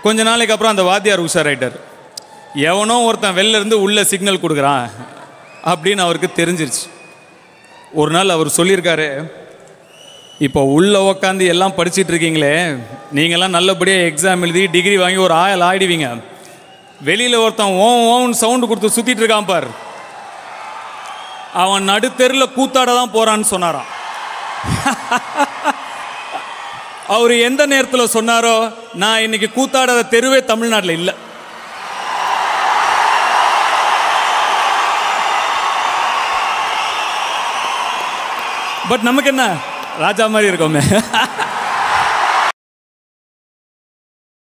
கொஞ்ச நாளைக்கு அப்புறம் அந்த வாத்தியார் உஷாராயிட்டார் எவனோ ஒருத்தன் வெளில இருந்து உள்ள சிக்னல் கொடுக்குறான் அப்படின்னு அவருக்கு தெரிஞ்சிருச்சு ஒரு நாள் அவர் சொல்லியிருக்காரு இப்போ உள்ள உக்காந்து எல்லாம் படிச்சிட்டு இருக்கீங்களே நீங்கெல்லாம் நல்லபடியாக எக்ஸாம் எழுதி டிகிரி வாங்கி ஒரு ஆயல் ஆயிடுவீங்க வெளியில் ஒருத்தன் ஓம் ஓம்னு சவுண்டு கொடுத்து சுற்றிட்டு இருக்கான் பார் அவன் நடுத்தெருவில் கூத்தாட தான் போறான்னு சொன்னாராம் அவர் எந்த நேரத்தில் சொன்னாரோ நான் இன்னைக்கு கூத்தாடாத தெருவே தமிழ்நாட்டில் இல்லை பட் நமக்கு என்ன ராஜா மாதிரி இருக்கோமே